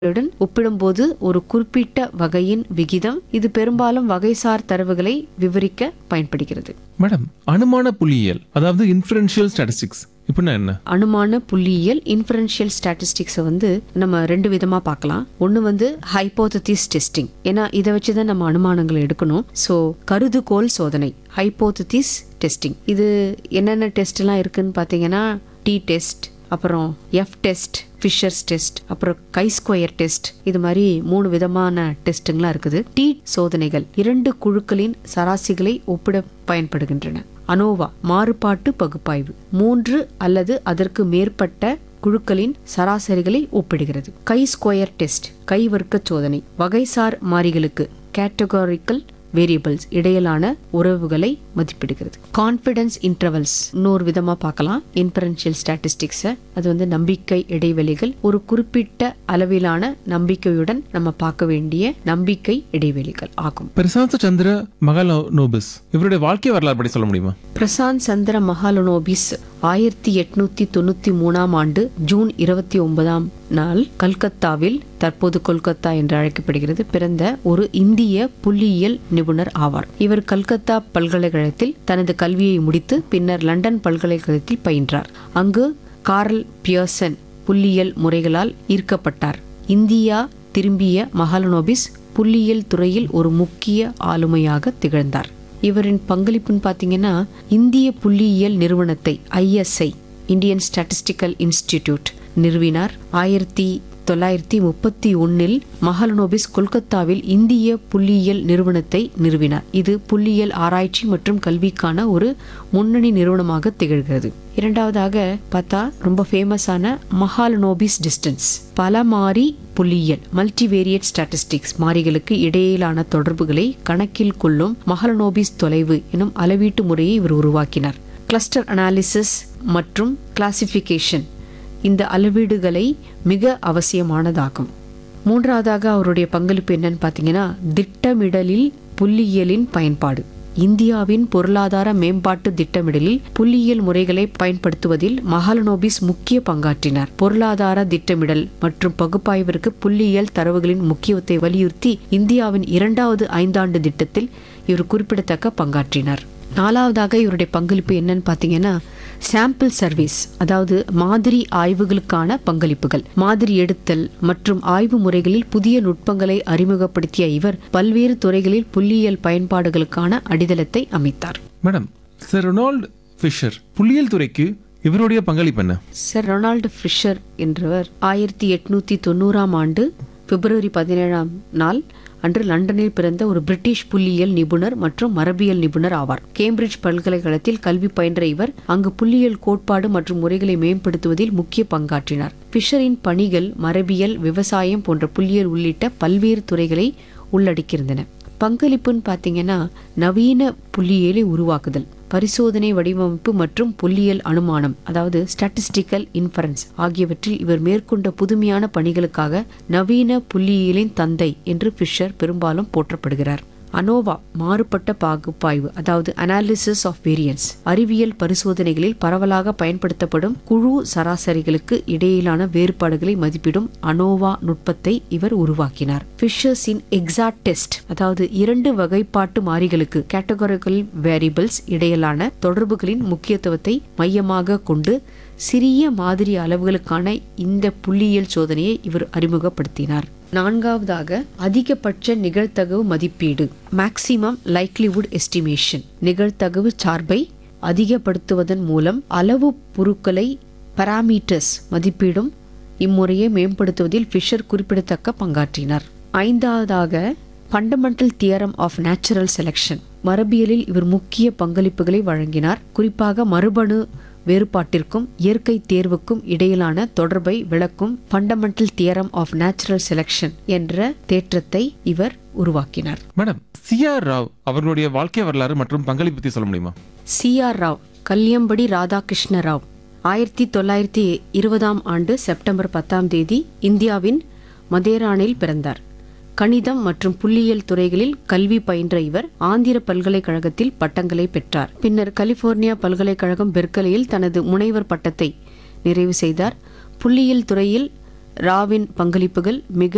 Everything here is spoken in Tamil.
உடன் ஒப்பிடும்போது ஒரு குறிப்பிட்ட வகையின் விகிதம் இது பெரும்பாலும் வகைசார் தரவுகளை விவரிக்க பயன்படுகிறது மேடம் அனுமான புள்ளியியல் அதாவது இன்ஃபரன்ஷியல் ஸ்டாட்டிஸ்டிக்ஸ் இப்படின்னா என்ன அனுமான புள்ளியியல் இன்ஃபரன்ஷியல் ஸ்டாட்டிஸ்டிக்ஸை வந்து நம்ம ரெண்டு விதமா பார்க்கலாம் ஒன்று வந்து ஹைப்போதசிஸ் டெஸ்டிங் ஏன்னா இதை வச்சு தான் நம்ம அனுமானங்களை எடுக்கணும் ஸோ கருதுகோள் சோதனை ஹைப்போதசிஸ் டெஸ்டிங் இது என்னென்ன டெஸ்ட்லாம் இருக்குன்னு பார்த்தீங்கன்னா டி டெஸ்ட் அப்புறம் எஃப் டெஸ்ட் ஃபிஷர்ஸ் டெஸ்ட் அப்புறம் கை ஸ்கொயர் டெஸ்ட் இது மாதிரி மூணு விதமான டெஸ்ட்டுங்களாம் இருக்குது டி சோதனைகள் இரண்டு குழுக்களின் சராசிகளை ஒப்பிட பயன்படுகின்றன அனோவா மாறுபாட்டு பகுப்பாய்வு மூன்று அல்லது அதற்கு மேற்பட்ட குழுக்களின் சராசரிகளை ஒப்பிடுகிறது கை ஸ்கொயர் டெஸ்ட் கை வர்க்க சோதனை வகைசார் மாறிகளுக்கு கேட்டகாரிக்கல் வேரியபிள்ஸ் இடையிலான உறவுகளை மதிப்பிடுகிறது கான்ஃபிடன்ஸ் இன்டர்வல்ஸ் இன்னொரு விதமா பார்க்கலாம் இன்ஃபரன்ஷியல் ஸ்டாட்டிஸ்டிக்ஸை அது வந்து நம்பிக்கை இடைவெளிகள் ஒரு குறிப்பிட்ட அளவிலான நம்பிக்கையுடன் நம்ம பார்க்க வேண்டிய நம்பிக்கை இடைவெளிகள் ஆகும் பிரசாந்த் சந்திர மகாலனோபிஸ் இவருடைய வாழ்க்கை வரலாறு படி சொல்ல முடியுமா பிரசாந்த் சந்திர மகாலனோபிஸ் ஆயிரத்தி எட்நூத்தி தொண்ணூத்தி மூணாம் ஆண்டு ஜூன் இருபத்தி ஒன்பதாம் நாள் கல்கத்தாவில் தற்போது கொல்கத்தா என்று அழைக்கப்படுகிறது பிறந்த ஒரு இந்திய புள்ளியியல் நிபுணர் ஆவார் இவர் கல்கத்தா பல்கலைக்கழகத்தில் தனது கல்வியை முடித்து பின்னர் லண்டன் பல்கலைக்கழகத்தில் பயின்றார் அங்கு கார்ல் பியர்சன் புள்ளியியல் முறைகளால் ஈர்க்கப்பட்டார் இந்தியா திரும்பிய மகாலனோபிஸ் புள்ளியியல் துறையில் ஒரு முக்கிய ஆளுமையாக திகழ்ந்தார் இவரின் பங்களிப்புன்னு பார்த்தீங்கன்னா இந்திய புள்ளியியல் நிறுவனத்தை ஐஎஸ்ஐ இந்தியன் ஸ்டாட்டிஸ்டிக்கல் இன்ஸ்டிடியூட் நிறுவினார் ஆயிரத்தி தொள்ளாயிரத்தி முப்பத்தி ஒன்னில் மஹலனோபிஸ் கொல்கத்தாவில் இந்திய புள்ளியியல் நிறுவனத்தை நிறுவினார் இது புள்ளியியல் ஆராய்ச்சி மற்றும் கல்விக்கான ஒரு முன்னணி நிறுவனமாக திகழ்கிறது இரண்டாவதாக பார்த்தா ரொம்ப ஃபேமஸான மஹாலனோபிஸ் டிஸ்டன்ஸ் பல மாறி புள்ளியியல் மல்டிவேரியட் ஸ்டாட்டிஸ்டிக்ஸ் மாறிகளுக்கு இடையிலான தொடர்புகளை கணக்கில் கொள்ளும் மஹலனோபிஸ் தொலைவு எனும் அளவீட்டு முறையை இவர் உருவாக்கினார் கிளஸ்டர் அனாலிசிஸ் மற்றும் கிளாசிஃபிகேஷன் இந்த அளவீடுகளை மிக அவசியமானதாகும் மூன்றாவதாக அவருடைய பங்களிப்பு என்னன்னு பார்த்தீங்கன்னா திட்டமிடலில் புள்ளியியலின் பயன்பாடு இந்தியாவின் பொருளாதார மேம்பாட்டு திட்டமிடலில் புள்ளியியல் முறைகளை பயன்படுத்துவதில் மஹாலனோபிஸ் முக்கிய பங்காற்றினார் பொருளாதார திட்டமிடல் மற்றும் பகுப்பாய்விற்கு புள்ளியியல் தரவுகளின் முக்கியத்தை வலியுறுத்தி இந்தியாவின் இரண்டாவது ஐந்தாண்டு திட்டத்தில் இவர் குறிப்பிடத்தக்க பங்காற்றினார் நாலாவதாக இவருடைய பங்களிப்பு என்னன்னு பார்த்தீங்கன்னா சாம்பிள் சர்வீஸ் அதாவது மாதிரி ஆய்வுகளுக்கான பங்களிப்புகள் மாதிரி எடுத்தல் மற்றும் ஆய்வு முறைகளில் புதிய நுட்பங்களை அறிமுகப்படுத்திய இவர் பல்வேறு துறைகளில் புள்ளியியல் பயன்பாடுகளுக்கான அடித்தளத்தை அமைத்தார் மேடம் சார் ரொனால்டு ஃபிஷர் புள்ளியியல் துறைக்கு இவருடைய பங்களிப்பு என்ன சர் ரொனால்டு ஃபிஷர் என்றவர் ஆயிரத்தி எட்நூத்தி தொண்ணூறாம் ஆண்டு பிப்ரவரி பதினேழாம் நாள் அன்று லண்டனில் பிறந்த ஒரு பிரிட்டிஷ் புள்ளியியல் நிபுணர் மற்றும் மரபியல் நிபுணர் ஆவார் கேம்பிரிட்ஜ் பல்கலைக்கழகத்தில் கல்வி பயின்ற இவர் அங்கு புள்ளியியல் கோட்பாடு மற்றும் முறைகளை மேம்படுத்துவதில் முக்கிய பங்காற்றினார் ஃபிஷரின் பணிகள் மரபியல் விவசாயம் போன்ற புள்ளியியல் உள்ளிட்ட பல்வேறு துறைகளை உள்ளடக்கியிருந்தன பங்களிப்புன்னு பார்த்தீங்கன்னா நவீன புள்ளியியலை உருவாக்குதல் பரிசோதனை வடிவமைப்பு மற்றும் புள்ளியியல் அனுமானம் அதாவது ஸ்டாட்டிஸ்டிக்கல் இன்ஃபரன்ஸ் ஆகியவற்றில் இவர் மேற்கொண்ட புதுமையான பணிகளுக்காக நவீன புள்ளியியலின் தந்தை என்று ஃபிஷர் பெரும்பாலும் போற்றப்படுகிறார் அனோவா மாறுபட்ட பகுப்பாய்வு அதாவது அனாலிசிஸ் ஆஃப் வேரியன்ஸ் அறிவியல் பரிசோதனைகளில் பரவலாக பயன்படுத்தப்படும் குழு சராசரிகளுக்கு இடையிலான வேறுபாடுகளை மதிப்பிடும் அனோவா நுட்பத்தை இவர் உருவாக்கினார் ஃபிஷர்ஸின் எக்ஸாக்ட் டெஸ்ட் அதாவது இரண்டு வகைப்பாட்டு மாறிகளுக்கு கேட்டகரிக்கல் வேரியபிள்ஸ் இடையிலான தொடர்புகளின் முக்கியத்துவத்தை மையமாக கொண்டு சிறிய மாதிரி அளவுகளுக்கான இந்த புள்ளியியல் சோதனையை இவர் அறிமுகப்படுத்தினார் நான்காவதாக அதிகபட்ச நிகழ்தகவு மதிப்பீடு மேக்சிமம் லைக்லிவுட் எஸ்டிமேஷன் நிகழ்தகவு சார்பை அதிகப்படுத்துவதன் மூலம் அளவு பொருட்களை பராமீட்டர்ஸ் மதிப்பீடும் இம்முறையை மேம்படுத்துவதில் ஃபிஷர் குறிப்பிடத்தக்க பங்காற்றினார் ஐந்தாவதாக fundamental theorem of natural selection மரபியலில் இவர் முக்கிய பங்களிப்புகளை வழங்கினார் குறிப்பாக மரபணு வேறுபாட்டிற்கும் இயற்கை தேர்வுக்கும் இடையிலான தொடர்பை விளக்கும் fundamental theorem of natural selection என்ற தேற்றத்தை இவர் உருவாக்கினார் மேடம் சி ஆர் ராவ் அவர்களுடைய வாழ்க்கை வரலாறு மற்றும் பங்களிப்பு பற்றி சொல்ல முடியுமா சி ஆர் ராவ் கல்யம்படி ராதாகிருஷ்ண ராவ் ஆயிரத்தி தொள்ளாயிரத்தி இருபதாம் ஆண்டு செப்டம்பர் பத்தாம் தேதி இந்தியாவின் மதேரானில் பிறந்தார் கணிதம் மற்றும் புள்ளியியல் துறைகளில் கல்வி பயின்ற இவர் ஆந்திர பல்கலைக்கழகத்தில் பட்டங்களை பெற்றார் பின்னர் கலிபோர்னியா பல்கலைக்கழகம் பெர்க்கலியில் தனது முனைவர் பட்டத்தை நிறைவு செய்தார் புள்ளியியல் துறையில் ராவின் பங்களிப்புகள் மிக